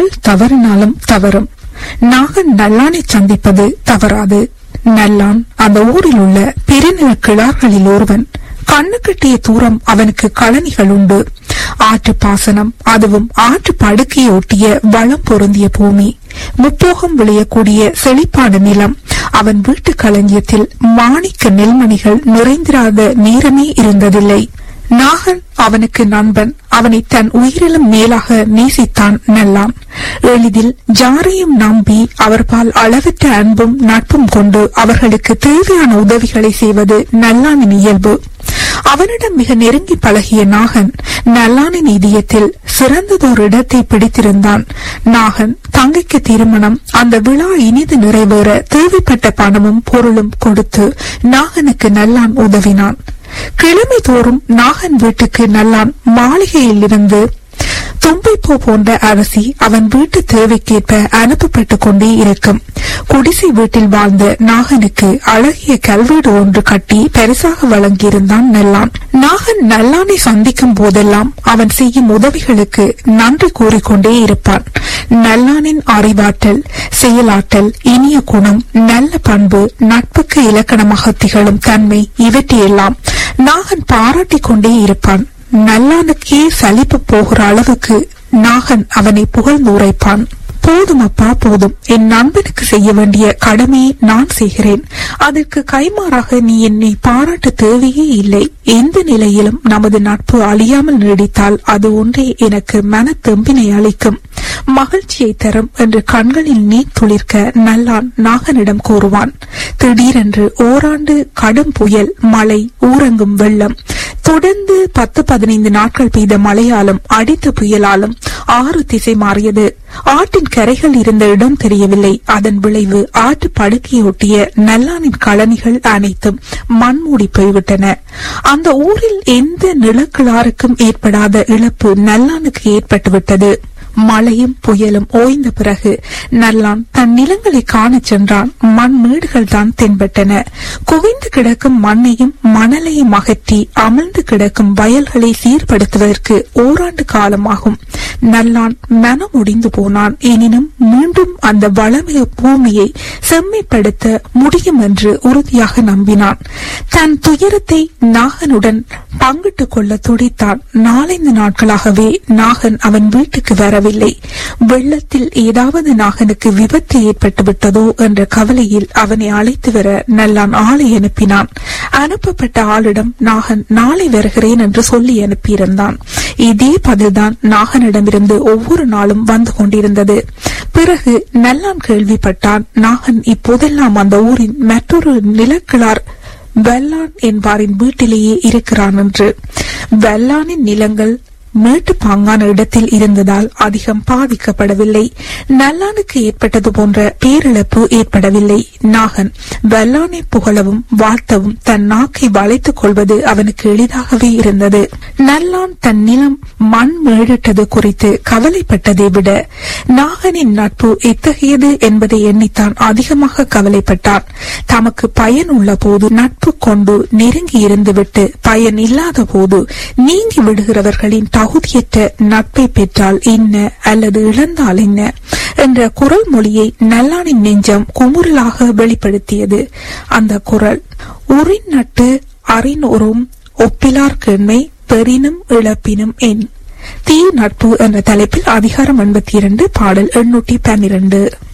கல் தவறினாலும் தவறும் நாகன் நல்லானை சந்திப்பது தவறாது நல்லான் அந்த ஊரில் உள்ள பெருநில கிளார்களில் ஒருவன் கண்ணு கட்டிய தூரம் அவனுக்கு களனிகள் உண்டு ஆற்று பாசனம் அதுவும் ஆற்று படுக்கையை ஒட்டிய வளம் பொருந்திய பூமி முப்போகம் விளையக்கூடிய செழிப்பான நிலம் அவன் வீட்டு களஞ்சியத்தில் மாணிக்க நெல்மணிகள் நிறைந்திராத நேரமே இருந்ததில்லை நாகன் அவனுக்கு நண்பன் அவனை தன் உயிரிலும் மேலாக நேசித்தான் நல்லான் எளிதில் யாரையும் நம்பி அவர்பால் அளவற்ற அன்பும் நட்பும் கொண்டு அவர்களுக்கு தேவையான உதவிகளை செய்வது நல்லானின் இயல்பு அவனிடம் மிக நெருங்கி பழகிய நாகன் நல்லானின் இதயத்தில் சிறந்ததோர் இடத்தை பிடித்திருந்தான் நாகன் தங்கைக்கு திருமணம் அந்த விழா இனிது நிறைவேற தேவைப்பட்ட பணமும் பொருளும் கொடுத்து நாகனுக்கு நல்லான் உதவினான் கிழமை தோறும் நாகன் வீட்டுக்கு நல்லான் மாளிகையில் இருந்து தும்பைப்பூ போன்ற அரிசி அவன் வீட்டு தேவைக்கேற்ப அனுப்பப்பட்டுக் கொண்டே இருக்கும் குடிசை வீட்டில் வாழ்ந்த நாகனுக்கு அழகிய கல்வீடு ஒன்று கட்டி பரிசாக வழங்கியிருந்தான் நல்லான் நாகன் நல்லானை சந்திக்கும் போதெல்லாம் அவன் செய்யும் உதவிகளுக்கு நன்றி கூறிக்கொண்டே இருப்பான் நல்லானின் அறிவாற்றல் செயலாற்றல் இனிய குணம் நல்ல பண்பு நட்புக்கு இலக்கணமாக திகழும் தன்மை இவற்றையெல்லாம் நாகன் பாராட்டிக் கொண்டே இருப்பான் நல்லானுக்கே சலிப்பு போகிற அளவுக்கு நாகன் அவனை புகழ்ந்து உரைப்பான் போதும் அப்பா போதும் என் நண்பனுக்கு செய்ய வேண்டிய கடமையை நான் செய்கிறேன் அதற்கு கைமாறாக நீ என்னை பாராட்ட தேவையே இல்லை எந்த நிலையிலும் நமது நட்பு அழியாமல் நீடித்தால் அது ஒன்றே எனக்கு மன தெம்பினை அளிக்கும் மகிழ்ச்சியை தரும் என்று கண்களில் நீர் துளிர்க்க நல்லான் நாகனிடம் கூறுவான் திடீரென்று ஓராண்டு கடும் புயல் மழை ஊரங்கும் வெள்ளம் தொடர்ந்து பத்து பதினைந்து நாட்கள் பெய்த மழையாலும் அடித்த புயலாலும் ஆறு திசை மாறியது ஆற்றின் கரைகள் இருந்த இடம் தெரியவில்லை அதன் விளைவு ஆற்று படுக்கையொட்டிய நல்லானின் களனிகள் அனைத்தும் மண்மூடி போய்விட்டன அந்த ஊரில் எந்த நிலக்கிழாருக்கும் ஏற்படாத இழப்பு நல்லானுக்கு ஏற்பட்டுவிட்டது மழையும் புயலும் ஓய்ந்த பிறகு நல்லான் தன் நிலங்களை காணச் சென்றான் மண் மேடுகள் தான் தென்பட்டன குவிந்து கிடக்கும் மண்ணையும் மணலையும் அகற்றி அமிழ்ந்து கிடக்கும் வயல்களை சீர்படுத்துவதற்கு ஓராண்டு காலமாகும் நல்லான் மனம் முடிந்து போனான் எனினும் மீண்டும் அந்த வளமிகு பூமியை செம்மைப்படுத்த முடியும் என்று உறுதியாக நம்பினான் தன் துயரத்தை நாகனுடன் பங்கிட்டுக் கொள்ள துடித்தான் நாலைந்து நாட்களாகவே நாகன் அவன் வீட்டுக்கு வரவில்லை வெள்ளத்தில் ஏதாவது நாகனுக்கு விபத்து ஏற்பட்டு விட்டதோ என்ற கவலையில் அவனை அழைத்து வர நல்லான் ஆளை அனுப்பினான் அனுப்பப்பட்ட ஆளிடம் நாகன் நாளை வருகிறேன் என்று சொல்லி அனுப்பியிருந்தான் இதே பதில்தான் நாகனிடமிருந்து ஒவ்வொரு நாளும் வந்து கொண்டிருந்தது பிறகு நல்லான் கேள்விப்பட்டான் நாகன் இப்போதெல்லாம் அந்த ஊரின் மற்றொரு நிலக்கிழார் வெள்ளான் என்பாரின் வீட்டிலேயே இருக்கிறான் என்று வெள்ளானின் நிலங்கள் மேட்டு பாங்கான இடத்தில் இருந்ததால் அதிகம் பாதிக்கப்படவில்லை நல்லானுக்கு ஏற்பட்டது போன்ற பேரிழப்பு ஏற்படவில்லை நாகன் வெள்ளானை புகழவும் வாழ்த்தவும் தன் நாக்கை வளைத்துக் கொள்வது அவனுக்கு எளிதாகவே இருந்தது நல்லான் தன் நிலம் மண் மேடிட்டது குறித்து கவலைப்பட்டதை விட நாகனின் நட்பு எத்தகையது என்பதை எண்ணித்தான் அதிகமாக கவலைப்பட்டான் தமக்கு பயன் உள்ள போது நட்பு கொண்டு நெருங்கி இருந்துவிட்டு பயன் இல்லாத போது நீங்கி விடுகிறவர்களின் தகுதியற்ற நட்பை பெற்றால் என்ன அல்லது இழந்தால் என்ன என்ற குரல் மொழியை நல்லானின் நெஞ்சம் குமுறலாக வெளிப்படுத்தியது அந்த குரல் உரின் நட்டு அறிநோரும் ஒப்பிலார் கேண்மை பெரினும் இழப்பினும் என் தீ நட்பு என்ற தலைப்பில் அதிகாரம் எண்பத்தி இரண்டு பாடல் எண்ணூற்றி பன்னிரண்டு